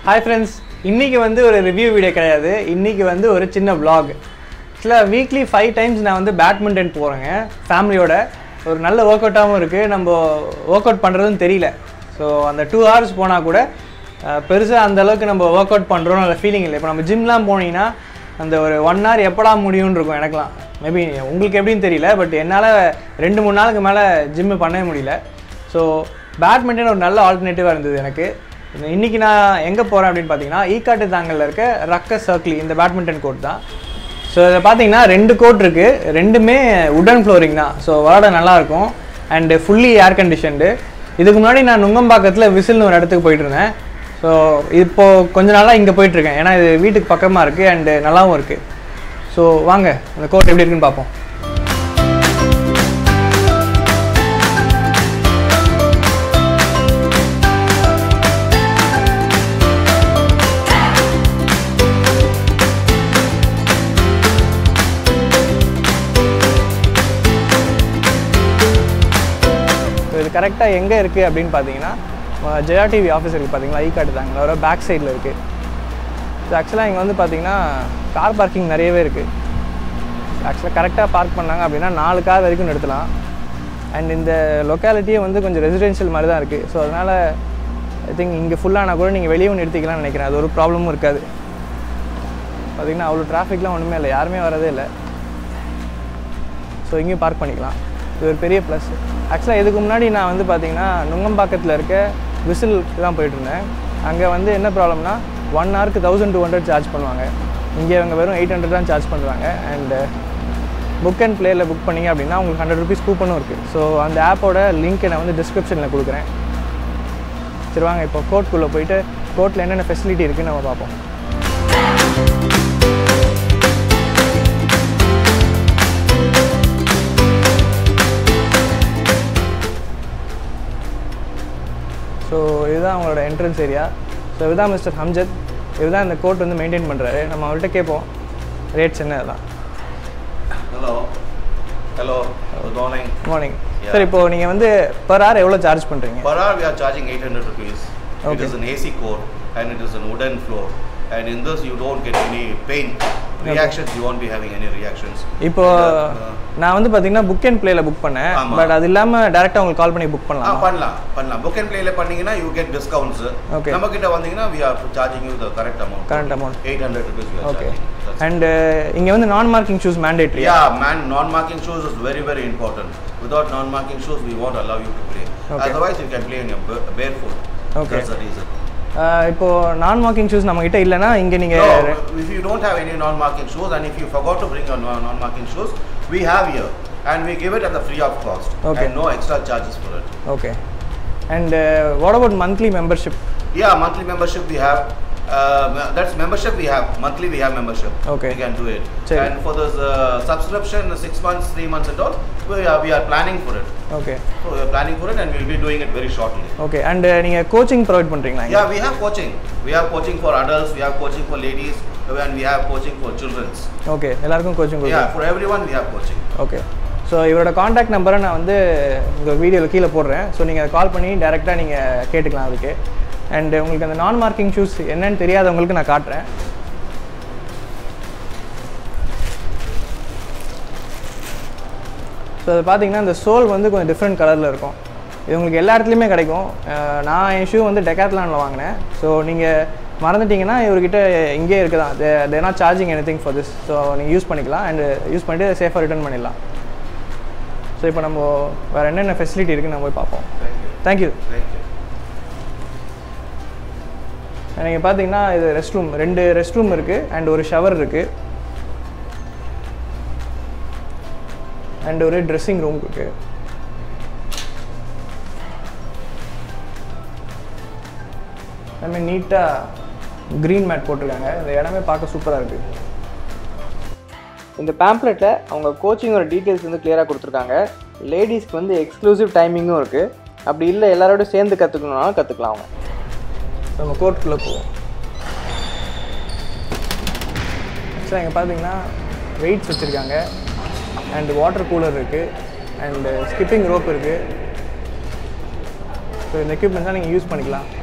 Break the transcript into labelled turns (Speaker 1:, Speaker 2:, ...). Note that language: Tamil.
Speaker 1: ஹாய் ஃப்ரெண்ட்ஸ் இன்றைக்கி வந்து ஒரு ரிவ்யூ வீடியோ கிடையாது இன்றைக்கி வந்து ஒரு சின்ன vlog ஆக்சுவலாக வீக்லி ஃபைவ் டைம்ஸ் நான் வந்து பேட்மிண்டன் போகிறேங்க ஃபேமிலியோட ஒரு நல்ல ஒர்க் அவுட்டாகவும் இருக்குது நம்ம ஒர்க் அவுட் பண்ணுறதுன்னு தெரியல ஸோ அந்த டூ ஹவர்ஸ் போனால் கூட பெருசாக அந்த அளவுக்கு நம்ம ஒர்க் அவுட் பண்ணுறோம் அந்த ஃபீலிங் இல்லை இப்போ நம்ம ஜிம்லாம் போனீங்கன்னா அந்த ஒரு ஒன் ஹவர் எப்படா முடியும்னு இருக்கும் எனக்குலாம் மேபி உங்களுக்கு எப்படின்னு தெரியல பட் என்னால் ரெண்டு மூணு நாளுக்கு மேலே ஜிம்மு பண்ணவே முடியல ஸோ பேட்மிண்டன் ஒரு நல்ல ஆல்டர்னேட்டிவாக இருந்தது எனக்கு இன்றைக்கி நான் எங்கே போகிறேன் அப்படின்னு பார்த்தீங்கன்னா ஈக்காட்டு தாங்கலில் இருக்க ரக்க சர்க்கிள் இந்த பேட்மிண்டன் கோர்ட் தான் ஸோ இதை பார்த்தீங்கன்னா ரெண்டு கோர்ட் இருக்குது ரெண்டுமே உடன் ஃப்ளோரிங் தான் ஸோ விளாட நல்லாயிருக்கும் அண்டு ஃபுல்லி ஏர் கண்டிஷன்டு இதுக்கு முன்னாடி நான் நுங்கம்பாக்கத்தில் விசில்னு ஒரு இடத்துக்கு போயிட்டு இருந்தேன் ஸோ இப்போது கொஞ்ச நாளாக இங்கே போயிட்டுருக்கேன் ஏன்னா இது வீட்டுக்கு பக்கமாக இருக்குது அண்டு நல்லாவும் இருக்குது ஸோ வாங்க அந்த கோர்ட் எப்படி இருக்குன்னு பார்ப்போம் ஸோ இது கரெக்டாக எங்கே இருக்குது அப்படின்னு பார்த்தீங்கன்னா அஹ் ஜெயா டிவி ஆஃபீஸ் இருக்குது பார்த்தீங்களா ஈ காட்டு தாங்க ஒரு பேக் சைடில் இருக்குது ஸோ ஆக்சுவலாக இங்கே வந்து பார்த்தீங்கன்னா கார் பார்க்கிங் நிறையவே இருக்குது ஆக்சுவலாக கரெக்டாக பார்க் பண்ணாங்க அப்படின்னா நாலு கார் வரைக்கும் நிறுத்தலாம் அண்ட் இந்த லொக்காலிட்டியே வந்து கொஞ்சம் ரெசிடென்ஷியல் மாதிரி தான் இருக்குது ஸோ அதனால் ஐ திங்க் இங்கே ஃபுல்லானா கூட நீங்கள் வெளியே நிறுத்திக்கலாம்னு நினைக்கிறேன் அது ஒரு ப்ராப்ளமும் இருக்காது பார்த்தீங்கன்னா அவ்வளோ டிராஃபிக்லாம் ஒன்றுமே இல்லை யாருமே வரதே இல்லை ஸோ இங்கேயும் பார்க் பண்ணிக்கலாம் இது ஒரு பெரிய ப்ளஸ் ஆக்சுவலாக இதுக்கு முன்னாடி நான் வந்து பார்த்தீங்கன்னா நுங்கம்பாக்கத்தில் இருக்க விசிலுக்கு தான் போயிட்டு இருந்தேன் அங்கே வந்து என்ன ப்ராப்ளம்னா ஒன் ஹவருக்கு தௌசண்ட் டூ ஹண்ட்ரட் சார்ஜ் பண்ணுவாங்க இங்கே அவங்க வெறும் எயிட் ஹண்ட்ரட் தான் சார்ஜ் பண்ணுறாங்க அண்டு புக் அண்ட் ப்ளேயில் புக் பண்ணீங்க அப்படின்னா உங்களுக்கு ஹண்ட்ரட் ருபீஸ் கூப்பனும் இருக்குது ஸோ அந்த ஆப்போட லிங்க்கை நான் வந்து டிஸ்கிரிப்ஷனில் கொடுக்குறேன் சரி வாங்க இப்போ கோர்ட்குள்ளே போயிட்டு கோர்ட்டில் என்னென்ன ஃபெசிலிட்டி இருக்குன்னு நம்ம பார்ப்போம் ஸோ இதுதான் அவங்களோட என்ட்ரன்ஸ் ஏரியா ஸோ இதுதான் மிஸ்டர் ஹம்ஜத் இதுதான் இந்த கோர்ட் வந்து மெயின்டைன் பண்ணுறாரு நம்ம அவர்கிட்ட கேட்போம் ரேட்ஸ் என்ன அதெல்லாம்
Speaker 2: Hello. Hello. Good morning.
Speaker 1: Morning
Speaker 2: Yeah.
Speaker 1: Sir இப்போது நீங்கள் வந்து பர் hour எவ்வளோ சார்ஜ் பண்ணுறீங்க
Speaker 2: Per hour we are charging 800 rupees. It
Speaker 1: Okay.
Speaker 2: is an AC core and it is an wooden floor. And in this you don't get any pain. Reactions, you won't be having any reactions.
Speaker 1: இப்போ
Speaker 2: And, uh,
Speaker 1: நான் வந்து பார்த்தீங்கன்னா புக் அண்ட் ப்ளேயில் புக் பண்ணேன்
Speaker 2: ஆமா.
Speaker 1: பட் அது இல்லாமல் டேரெக்டாக உங்களுக்கு கால் பண்ணி புக்
Speaker 2: ஆ
Speaker 1: பண்ணலாம்
Speaker 2: பண்ணலாம் பண்ணலாம் புக் அண்ட் பிளேல பண்ணீங்கன்னா யூ கெட் டிஸ்கவுண்ட்ஸ்
Speaker 1: Okay.
Speaker 2: நம்ம கிட்ட வந்தீங்கன்னா we are charging you the correct amount
Speaker 1: current amount
Speaker 2: 800 rupees we are
Speaker 1: okay
Speaker 2: charging That's it.
Speaker 1: And இங்கே வந்து நான் marking shoes mandatory
Speaker 2: Yeah, man, non-marking shoes is very, very important. Without non-marking shoes, we won't allow you to play.
Speaker 1: Okay.
Speaker 2: Otherwise, you can play in your ba- barefoot.
Speaker 1: Okay.
Speaker 2: That's the reason.
Speaker 1: இப்போ நான் மார்க்கிங் ஷூஸ் நம்மக்கிட்ட இல்லைன்னா இங்கே
Speaker 2: No,
Speaker 1: நீங்கள்
Speaker 2: if you don't have any non-marking shoes and if you forgot to bring your non- non-marking shoes, we have here and we give it at the free of cost
Speaker 1: Okay.
Speaker 2: and no extra charges for it.
Speaker 1: Okay and what about monthly membership
Speaker 2: Yeah, monthly membership we have. Uh, that's membership we have. Monthly we have membership.
Speaker 1: Okay.
Speaker 2: We can do it.
Speaker 1: Sure.
Speaker 2: And for this uh, subscription, six months, three months and all, we are, we are planning for it.
Speaker 1: Okay
Speaker 2: So we are planning for it and we'll be doing it very shortly.
Speaker 1: Okay and நீங்கள் கோச்சிங் ப்ரொவைட் பண்ணுறீங்களா
Speaker 2: Yeah, we have coaching. We have coaching for adults, we have coaching for ladies, and we have coaching for children's.
Speaker 1: Okay எல்லாருக்கும் கோச்சிங்
Speaker 2: Yeah,
Speaker 1: கொடுக்குறேன்
Speaker 2: for everyone we have coaching.
Speaker 1: Okay so இவரோட காண்டாக்ட் நம்பரை நான் வந்து உங்கள் வீடியோவில் கீழே போடுறேன் ஸோ நீங்கள் அதை கால் பண்ணி டேரெக்டாக நீங்கள் கேட்டுக்கலாம் அதுக்கு அண்ட் உங்களுக்கு அந்த நான் மார்க்கிங் ஷூஸ் என்னன்னு தெரியாதவங்களுக்கு நான் காட்டுறேன் ஸோ அது பார்த்தீங்கன்னா இந்த சோல் வந்து கொஞ்சம் டிஃப்ரெண்ட் கலரில் இருக்கும் இது உங்களுக்கு எல்லா இடத்துலையுமே கிடைக்கும் அஹ் நான் என் ஷூ வந்து டெக்காத்லானில் வாங்கினேன் ஸோ நீங்கள் மறந்துட்டீங்கன்னா இவர்கிட்ட இங்கே இருக்குதான் they not charging anything for this so நீங்கள் யூஸ் பண்ணிக்கலாம் அண்ட் யூஸ் பண்ணிட்டு சேஃபாக ரிட்டர்ன் பண்ணிடலாம் ஸோ இப்போ நம்ம வேறு என்னென்ன ஃபெசிலிட்டி இருக்குன்னு நம்ம போய் பார்ப்போம்
Speaker 2: Thank you.
Speaker 1: Thank you
Speaker 2: Thank you.
Speaker 1: நீங்கள் பார்த்தீங்கன்னா இது ரெஸ்ட் ரூம் ரெண்டு ரெஸ்ட் ரூம் இருக்குது அண்ட் ஒரு ஷவர் இருக்குது அண்ட் ஒரு ட்ரெஸ்ஸிங் ரூம் இருக்குது எல்லாமே நீட்டாக க்ரீன் மேட் போட்டிருக்காங்க இந்த இடமே பார்க்க சூப்பராக இருக்குது இந்த பேம்ப்ளெட்டில் அவங்க கோச்சிங்கோட டீட்டெயில்ஸ் வந்து கிளியராக கொடுத்துருக்காங்க லேடிஸ்க்கு வந்து எக்ஸ்க்ளூசிவ் டைமிங்கும் இருக்குது அப்படி இல்லை எல்லாரோடய சேர்ந்து கற்றுக்கணுன்னாலும் கற்றுக்கலாம் அவங்க நம்ம கோர்ட்டுக்குள்ளே போவோம் ஆக்சுவலாக இங்கே பார்த்தீங்கன்னா வெயிட்ஸ் வச்சுருக்காங்க அண்ட் வாட்டர் கூலர் இருக்குது அண்டு ஸ்கிப்பிங் ரோப் இருக்குது ஸோ இந்த எக்யூப்மெண்ட்ஸ் தான் நீங்கள் யூஸ் பண்ணிக்கலாம்